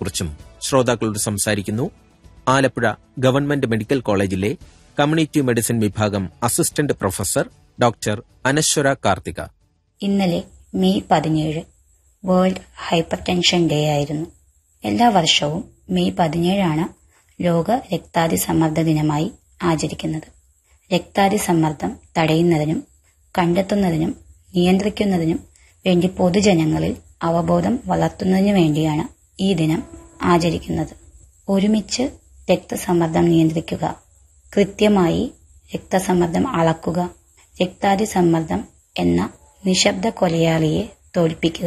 സമ്മർദ്ദത്തെക്കുറിച്ചും ശ്രോതാക്കളോട് സംസാരിക്കുന്നു Alappuzha government medical കോളേജിലെ കമ്മ്യൂണിറ്റി മെഡിസിൻ വിഭാഗം assistant professor doctor Anashwara Karthika ഇന്നലെ മെയ് പതിനേഴ് വേൾഡ് ഹൈപ്പർ ടെൻഷൻ ഡേ ആയിരുന്നു എല്ലാ വർഷവും മെയ് പതിനേഴാണ് ലോക രക്താതി സമ്മർദ്ദ ദിനമായി ആചരിക്കുന്നത് രക്താതി സമ്മർദ്ദം തടയുന്നതിനും കണ്ടെത്തുന്നതിനും നിയന്ത്രിക്കുന്നതിനും വേണ്ടി പൊതുജനങ്ങളിൽ അവബോധം വളർത്തുന്നതിനു വേണ്ടിയാണ് ഈ ദിനം ആചരിക്കുന്നത് ഒരുമിച്ച് രക്തസമ്മർദ്ദം നിയന്ത്രിക്കുക കൃത്യമായി രക്തസമ്മർദ്ദം അളക്കുക രക്താതി സമ്മർദ്ദം എന്ന നിശബ്ദ കൊലയാളിയെ തോൽപ്പിക്കുക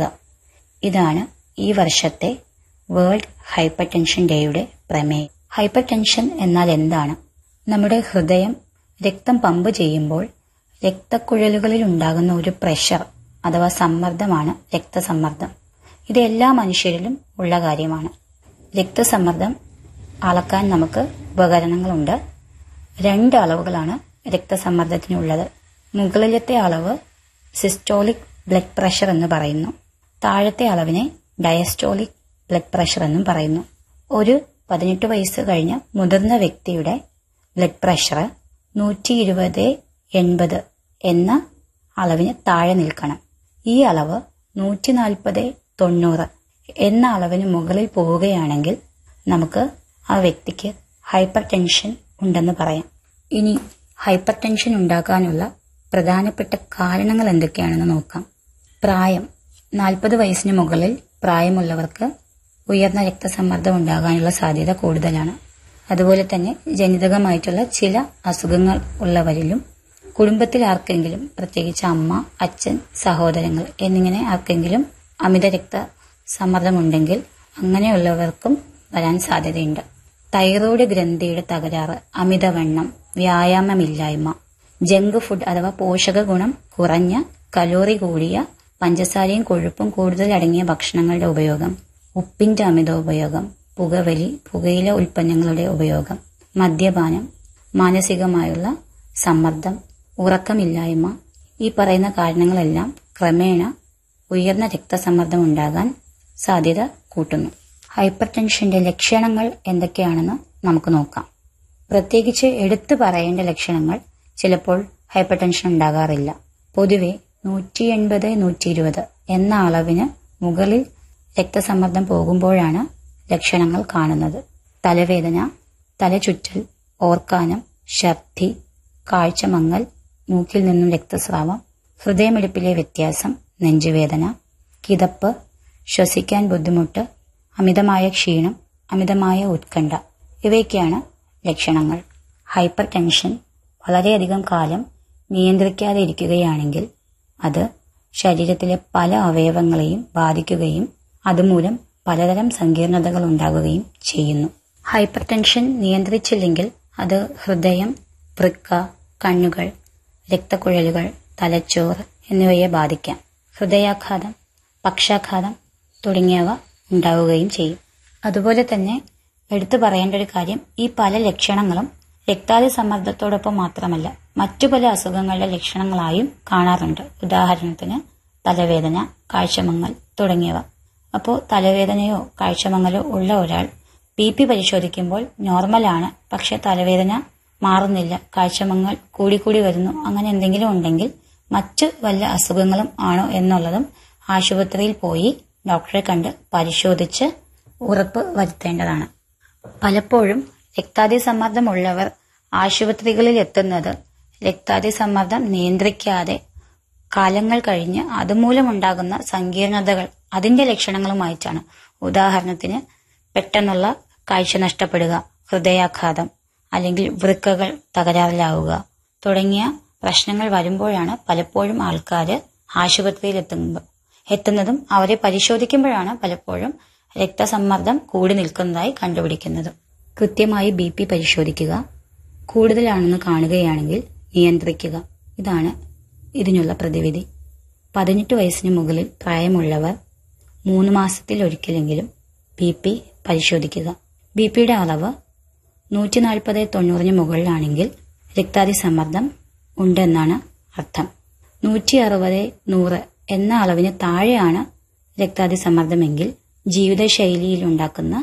ഇതാണ് ഈ വർഷത്തെ വേൾഡ് ഹൈപ്പർ ടെൻഷൻ ഡേയുടെ പ്രമേയം ഹൈപ്പർ ടെൻഷൻ എന്നാൽ എന്താണ് നമ്മുടെ ഹൃദയം രക്തം പമ്പ് ചെയ്യുമ്പോൾ രക്തക്കുഴലുകളിൽ ഉണ്ടാകുന്ന ഒരു പ്രഷർ അഥവാ സമ്മർദ്ദമാണ് രക്തസമ്മർദ്ദം ഇത് എല്ലാ മനുഷ്യരിലും ഉള്ള കാര്യമാണ് രക്തസമ്മർദ്ദം അളക്കാൻ നമുക്ക് ഉപകരണങ്ങളുണ്ട് രണ്ട് അളവുകളാണ് രക്തസമ്മർദ്ദത്തിനുള്ളത് മുകളിലത്തെ അളവ് സിസ്റ്റോളിക് ബ്ലഡ് പ്രഷർ എന്ന് പറയുന്നു താഴത്തെ അളവിനെ ഡയസ്റ്റോളിക് ബ്ലഡ് പ്രഷർ എന്നും പറയുന്നു ഒരു പതിനെട്ട് വയസ്സ് കഴിഞ്ഞ മുതിർന്ന വ്യക്തിയുടെ ബ്ലഡ് പ്രഷർ നൂറ്റി ഇരുപത് എൺപത് എന്ന അളവിന് താഴെ നിൽക്കണം ഈ അളവ് നൂറ്റി നാൽപ്പത് തൊണ്ണൂറ് എന്ന അളവിന് മുകളിൽ പോവുകയാണെങ്കിൽ നമുക്ക് ആ വ്യക്തിക്ക് ഹൈപ്പർ ടെൻഷൻ ഉണ്ടെന്ന് പറയാം ഇനി ഹൈപ്പർ ടെൻഷൻ ഉണ്ടാക്കാനുള്ള പ്രധാനപ്പെട്ട കാരണങ്ങൾ എന്തൊക്കെയാണെന്ന് നോക്കാം പ്രായം നാൽപ്പത് വയസ്സിന് മുകളിൽ പ്രായമുള്ളവർക്ക് ഉയർന്ന രക്തസമ്മർദ്ദം ഉണ്ടാകാനുള്ള സാധ്യത കൂടുതലാണ് അതുപോലെ തന്നെ ജനിതകമായിട്ടുള്ള ചില അസുഖങ്ങൾ ഉള്ളവരിലും കുടുംബത്തിൽ ആർക്കെങ്കിലും പ്രത്യേകിച്ച് അമ്മ അച്ഛൻ സഹോദരങ്ങൾ എന്നിങ്ങനെ ആർക്കെങ്കിലും അമിത രക്തസമ്മർദ്ദമുണ്ടെങ്കിൽ അങ്ങനെയുള്ളവർക്കും വരാൻ സാധ്യതയുണ്ട് തൈറോയ്ഡ് ഗ്രന്ഥിയുടെ തകരാറ് അമിതവണ്ണം വ്യായാമമില്ലായ്മ ജങ്ക് ഫുഡ് അഥവാ പോഷക ഗുണം കുറഞ്ഞ കലോറി കൂടിയ പഞ്ചസാരയും കൊഴുപ്പും കൂടുതൽ അടങ്ങിയ ഭക്ഷണങ്ങളുടെ ഉപയോഗം ഉപ്പിന്റെ അമിത ഉപയോഗം പുകവലി പുകയില ഉൽപ്പന്നങ്ങളുടെ ഉപയോഗം മദ്യപാനം മാനസികമായുള്ള സമ്മർദ്ദം ഉറക്കമില്ലായ്മ ഈ പറയുന്ന കാരണങ്ങളെല്ലാം ക്രമേണ ഉയർന്ന രക്തസമ്മർദ്ദം ഉണ്ടാകാൻ സാധ്യത കൂട്ടുന്നു ഹൈപ്പർ ടെൻഷന്റെ ലക്ഷണങ്ങൾ എന്തൊക്കെയാണെന്ന് നമുക്ക് നോക്കാം പ്രത്യേകിച്ച് എടുത്തു പറയേണ്ട ലക്ഷണങ്ങൾ ചിലപ്പോൾ ഹൈപ്പർ ടെൻഷൻ ഉണ്ടാകാറില്ല പൊതുവെ നൂറ്റി എൺപത് നൂറ്റി ഇരുപത് എന്ന അളവിന് മുകളിൽ രക്തസമ്മർദ്ദം പോകുമ്പോഴാണ് ലക്ഷണങ്ങൾ കാണുന്നത് തലവേദന തലചുറ്റൽ ഓർക്കാനം ഛർദി കാഴ്ചമങ്ങൽ മൂക്കിൽ നിന്നും രക്തസ്രാവം ഹൃദയമിടിപ്പിലെ വ്യത്യാസം നെഞ്ചുവേദന കിതപ്പ് ശ്വസിക്കാൻ ബുദ്ധിമുട്ട് അമിതമായ ക്ഷീണം അമിതമായ ഉത്കണ്ഠ ഇവയൊക്കെയാണ് ലക്ഷണങ്ങൾ ഹൈപ്പർ ടെൻഷൻ വളരെയധികം കാലം നിയന്ത്രിക്കാതെ ഇരിക്കുകയാണെങ്കിൽ അത് ശരീരത്തിലെ പല അവയവങ്ങളെയും ബാധിക്കുകയും അതുമൂലം പലതരം സങ്കീർണതകൾ ഉണ്ടാകുകയും ചെയ്യുന്നു ഹൈപ്പർ ടെൻഷൻ നിയന്ത്രിച്ചില്ലെങ്കിൽ അത് ഹൃദയം വൃക്ക കണ്ണുകൾ രക്തക്കുഴലുകൾ തലച്ചോറ് എന്നിവയെ ബാധിക്കാം ഹൃദയാഘാതം പക്ഷാഘാതം തുടങ്ങിയവ ഉണ്ടാവുകയും ചെയ്യും അതുപോലെ തന്നെ എടുത്തു പറയേണ്ട ഒരു കാര്യം ഈ പല ലക്ഷണങ്ങളും രക്താതി സമ്മർദ്ദത്തോടൊപ്പം മാത്രമല്ല മറ്റു പല അസുഖങ്ങളുടെ ലക്ഷണങ്ങളായും കാണാറുണ്ട് ഉദാഹരണത്തിന് തലവേദന കാഴ്ചമങ്ങൽ തുടങ്ങിയവ അപ്പോൾ തലവേദനയോ കാഴ്ചമങ്ങലോ ഉള്ള ഒരാൾ ബി പി പരിശോധിക്കുമ്പോൾ നോർമലാണ് പക്ഷെ തലവേദന മാറുന്നില്ല കാഴ്ചമങ്ങൽ കൂടിക്കൂടി വരുന്നു അങ്ങനെ എന്തെങ്കിലും ഉണ്ടെങ്കിൽ മറ്റു വല്ല അസുഖങ്ങളും ആണോ എന്നുള്ളതും ആശുപത്രിയിൽ പോയി ഡോക്ടറെ കണ്ട് പരിശോധിച്ച് ഉറപ്പ് വരുത്തേണ്ടതാണ് പലപ്പോഴും രക്താതി സമ്മർദ്ദമുള്ളവർ ആശുപത്രികളിൽ എത്തുന്നത് രക്താതി സമ്മർദ്ദം നിയന്ത്രിക്കാതെ കാലങ്ങൾ കഴിഞ്ഞ് അതുമൂലമുണ്ടാകുന്ന സങ്കീർണതകൾ അതിന്റെ ലക്ഷണങ്ങളുമായിട്ടാണ് ഉദാഹരണത്തിന് പെട്ടെന്നുള്ള കാഴ്ച നഷ്ടപ്പെടുക ഹൃദയാഘാതം അല്ലെങ്കിൽ വൃക്കകൾ തകരാറിലാവുക തുടങ്ങിയ പ്രശ്നങ്ങൾ വരുമ്പോഴാണ് പലപ്പോഴും ആൾക്കാർ ആശുപത്രിയിൽ എത്തുമ്പോൾ എത്തുന്നതും അവരെ പരിശോധിക്കുമ്പോഴാണ് പലപ്പോഴും രക്തസമ്മർദ്ദം കൂടി നിൽക്കുന്നതായി കണ്ടുപിടിക്കുന്നത് കൃത്യമായി ബി പി പരിശോധിക്കുക കൂടുതലാണെന്ന് കാണുകയാണെങ്കിൽ നിയന്ത്രിക്കുക ഇതാണ് ഇതിനുള്ള പ്രതിവിധി പതിനെട്ട് വയസ്സിന് മുകളിൽ പ്രായമുള്ളവർ മൂന്ന് മാസത്തിൽ ഒരിക്കലെങ്കിലും ബി പി പരിശോധിക്കുക ബി പിയുടെ അളവ് നൂറ്റി നാൽപ്പത് തൊണ്ണൂറിന് മുകളിലാണെങ്കിൽ രക്താതി സമ്മർദ്ദം ഉണ്ടെന്നാണ് അർത്ഥം നൂറ്റി അറുപത് നൂറ് എന്ന അളവിന് താഴെയാണ് രക്താതി സമ്മർദ്ദമെങ്കിൽ ജീവിതശൈലിയിൽ ഉണ്ടാക്കുന്ന